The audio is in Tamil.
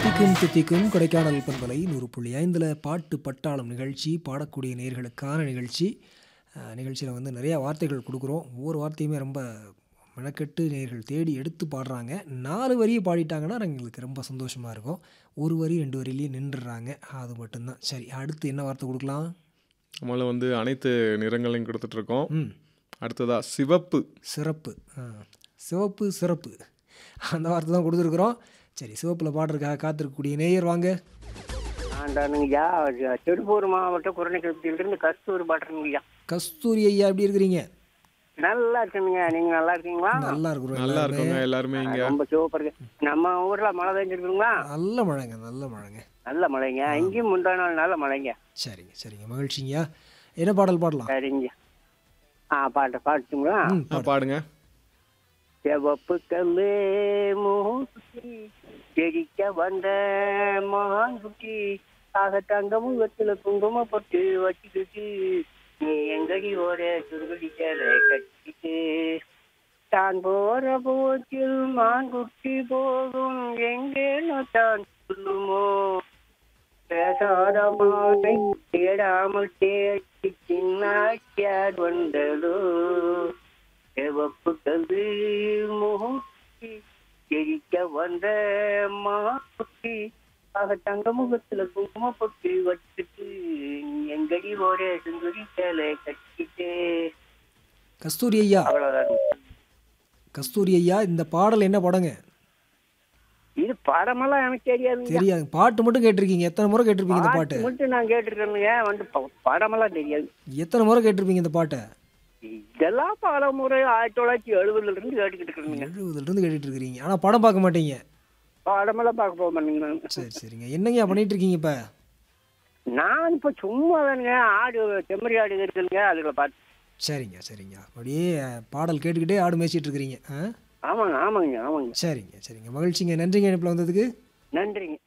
திக்கும் தித்திக்கும் கொடைக்கானல் பண்பலை நூறு புள்ளி ஐந்தில் பாட்டு பட்டாளம் நிகழ்ச்சி பாடக்கூடிய நேர்களுக்கான நிகழ்ச்சி நிகழ்ச்சியில் வந்து நிறையா வார்த்தைகள் கொடுக்குறோம் ஒவ்வொரு வார்த்தையுமே ரொம்ப மெனக்கெட்டு நேர்கள் தேடி எடுத்து பாடுறாங்க நாலு வரியை பாடிட்டாங்கன்னா எங்களுக்கு ரொம்ப சந்தோஷமாக இருக்கும் ஒரு வரி ரெண்டு வரியிலேயே நின்றுடுறாங்க அது மட்டும்தான் சரி அடுத்து என்ன வார்த்தை கொடுக்கலாம் நம்மள வந்து அனைத்து நிறங்களையும் கொடுத்துட்ருக்கோம் ம் அடுத்ததா சிவப்பு சிறப்பு ஆ சிவப்பு சிறப்பு அந்த வார்த்தை தான் கொடுத்துருக்குறோம் சரி சிவப்பில் பாடுறதுக்காக காத்திருக்கக்கூடிய நேயர் வாங்க ஆண்டானுங்கய்யா திருப்பூர் மாவட்டம் குரணைக்கிழப்பிலிருந்து கஸ்தூரி பாட்டுறீங்கய்யா கஸ்தூரி ஐயா எப்படி இருக்கிறீங்க நல்லா இருக்குங்க நீங்க நல்லா இருக்கீங்களா நல்லா இருக்கிறோம் நல்லா எல்லாருமே. இருக்குங்க எல்லாருமே இங்க ரொம்ப சூப்பர் நம்ம ஊர்ல மழை பெஞ்சிருக்குங்களா நல்ல மழைங்க நல்ல மழைங்க நல்ல மழைங்க இங்கேயும் முந்தா நாள் நல்ல மழைங்க சரிங்க சரிங்க மகிழ்ச்சிங்க என்ன பாடல் பாடலாம் சரிங்க ஆ பாட்டு பாட்டுங்களா ம் ஆ, பாடுங்க சிவப்பு கல்லு மூக்குட்டி செடிக்க வந்த மான்குட்டி ஆக தங்க முகத்துல குங்கும பொட்டு வச்சுக்கிட்டு நீ எங்கடி ஓர சுருகடி சேலை கட்டிக்கிட்டு தான் போற போச்சில் மான்குட்டி போகும் எங்கேனோ தான் சொல்லுமோ பேசாத மானை தேடாமல் தேடி சின்னாச்சியார் வந்ததோ சிவப்பு கல்வி முகூர்த்தி எரிக்க வந்த மாக்குட்டி ஆக தங்க முகத்துல குங்கும பொட்டு வச்சுட்டு எங்கடி ஒரே சுந்தரி சேலை கட்டிட்டு கஸ்தூரி ஐயா அவ்வளவுதான் கஸ்தூரி ஐயா இந்த பாடல் என்ன படங்க இது படமெல்லாம் எனக்கு தெரியாதுங்க தெரியாது பாட்டு மட்டும் கேட்டிருக்கீங்க எத்தனை முறை கேட்டிருப்பீங்க இந்த பாட்டு பாட்டு மட்டும் நான் கேட்டிருக்கேனுங்க வந்து ப- படமெல்லாம் தெரியாது எத்தனை முறை கேட்டிருப்பீங்க இந்த பாட்டை இதெல்லாம் பல முறை ஆயிரத்தி தொள்ளாயிரத்தி எழுபதுல இருந்து கேட்டுக்கிட்டு இருக்கேனுங்க எழுபதுல இருந்து கேட்டுட்டு இருக்கிறீங்க ஆனால் படம் பார்க்க மாட்டீங்க படமெல்லாம் பார்க்க போக மாட்டேங்க நான். சரி சரிங்க என்னங்க பண்ணிட்டு இருக்கீங்க இப்போ நான் இப்ப சும்மா தானுங்க ஆடு செம்மறி ஆடு இருக்குதுங்க அதுல பார்த்து சரிங்க சரிங்க அப்படியே பாடல் கேட்டுக்கிட்டே ஆடு மேய்ச்சிட்டு இருக்கிறீங்க ஆ ஆமாங்க ஆமாங்க ஆமாங்க சரிங்க சரிங்க மகிழ்ச்சிங்க நன்றிங்க இணைப்பில் வந்ததுக்கு நன்றிங்க